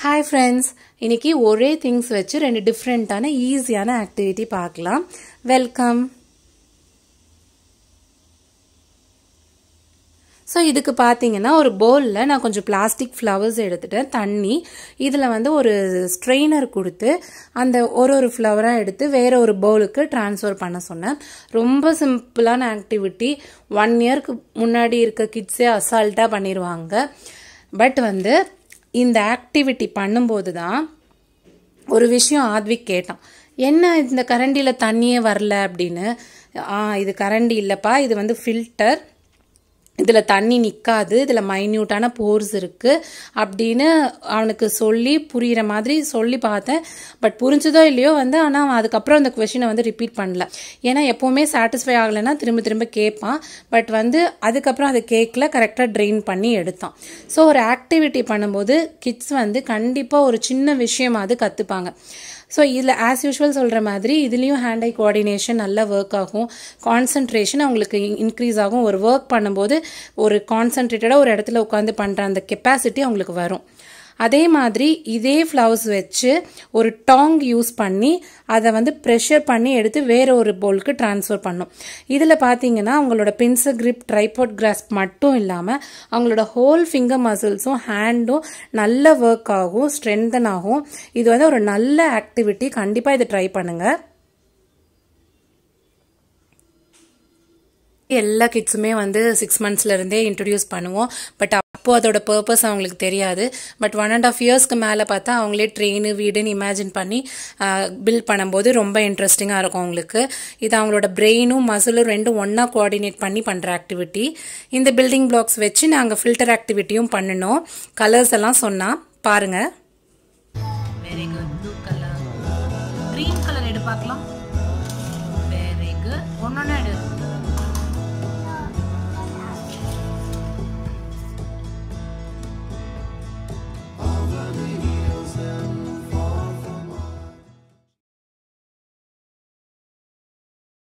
hi friends இன்னைக்கு ஒரே things வச்சு ரெண்டு டிஃப்ரெண்ட்டான ஈஸியான ஆக்டிவிட்டி பார்க்கலாம் வெல்கம் ஸோ இதுக்கு பார்த்தீங்கன்னா ஒரு பவுலில் நான் கொஞ்சம் பிளாஸ்டிக் ஃப்ளவர்ஸ் எடுத்துட்டேன் தண்ணி இதில் வந்து ஒரு ஸ்ட்ரெயினர் கொடுத்து அந்த ஒரு ஒரு ஃப்ளவராக எடுத்து வேற ஒரு பவுலுக்கு ட்ரான்ஸ்ஃபர் பண்ண சொன்னேன் ரொம்ப சிம்பிளான ஆக்டிவிட்டி ஒன் இயர்க்கு முன்னாடி இருக்க கிட்ஸே அசால்ட்டாக பண்ணிடுவாங்க பட் வந்து இந்த ஆக்டிவிட்டி பண்ணும்போது தான் ஒரு விஷயம் ஆத்விக் கேட்டான் என்ன இந்த கரண்டியில் தண்ணியே வரல அப்படின்னு ஆ இது கரண்டி இல்லைப்பா இது வந்து ஃபில்டர் இதில் தண்ணி நிற்காது இதில் மைன்யூட்டான போர்ஸ் இருக்குது அப்படின்னு அவனுக்கு சொல்லி புரிகிற மாதிரி சொல்லி பார்த்தேன் பட் புரிஞ்சதோ இல்லையோ வந்து ஆனால் அவன் அதுக்கப்புறம் அந்த கொஷினை வந்து ரிப்பீட் பண்ணல ஏன்னா எப்போவுமே சாட்டிஸ்ஃபை ஆகலைன்னா திரும்ப திரும்ப கேட்பான் பட் வந்து அதுக்கப்புறம் அதை கேட்கல கரெக்டாக ட்ரெயின் பண்ணி எடுத்தான் ஸோ ஒரு ஆக்டிவிட்டி பண்ணும்போது கிட்ஸ் வந்து கண்டிப்பாக ஒரு சின்ன விஷயமாவது கற்றுப்பாங்க ஸோ இதில் ஆஸ் யூஷுவல் சொல்கிற மாதிரி இதுலேயும் ஹேண்ட் ஐ கோஆர்டினேஷன் நல்லா ஒர்க் ஆகும் கான்சன்ட்ரேஷன் அவங்களுக்கு இன்க்ரீஸ் ஆகும் ஒரு ஒர்க் பண்ணும்போது ஒரு கான்சன்ட்ரேட்டடாக ஒரு இடத்துல உட்காந்து பண்ணுற அந்த கெப்பாசிட்டி அவங்களுக்கு வரும் அதே மாதிரி இதே ஃப்ளவர்ஸ் வச்சு ஒரு டாங் யூஸ் பண்ணி அதை வந்து ப்ரெஷர் பண்ணி எடுத்து வேற ஒரு பவுலுக்கு ட்ரான்ஸ்ஃபர் பண்ணும் இதில் பார்த்தீங்கன்னா அவங்களோட பின்சர் கிரிப் ட்ரைபாட் கிராஸ்ப் மட்டும் இல்லாமல் அவங்களோட ஹோல் ஃபிங்கர் மசில்ஸும் ஹேண்டும் நல்ல ஒர்க் ஆகும் ஸ்ட்ரென்தன் ஆகும் இது வந்து ஒரு நல்ல ஆக்டிவிட்டி கண்டிப்பாக இதை ட்ரை பண்ணுங்கள் எல்லா கிட்ஸுமே வந்து சிக்ஸ் மந்த்ஸ்லேருந்தே இன்ட்ரடியூஸ் பண்ணுவோம் பட் அப்போது அதோட பர்பஸ் அவங்களுக்கு தெரியாது பட் ஒன் அண்ட் ஆஃப் இயர்ஸ்க்கு மேலே பார்த்தா அவங்களே ட்ரெயின் வீடுன்னு இமேஜின் பண்ணி பில்ட் பண்ணும்போது ரொம்ப இன்ட்ரெஸ்டிங்காக இருக்கும் அவங்களுக்கு இது அவங்களோட பிரெயினும் மசிலும் ரெண்டும் ஒன்றா கோஆர்டினேட் பண்ணி பண்ணுற ஆக்டிவிட்டி இந்த பில்டிங் பிளாக்ஸ் வச்சு நாங்கள் ஃபில்டர் ஆக்டிவிட்டியும் பண்ணினோம் கலர்ஸ் எல்லாம் சொன்னால் பாருங்கள் very good blue colour green colour எடு பார்க்கலாம் வெரி குட் ஒன்னொன்னு எடு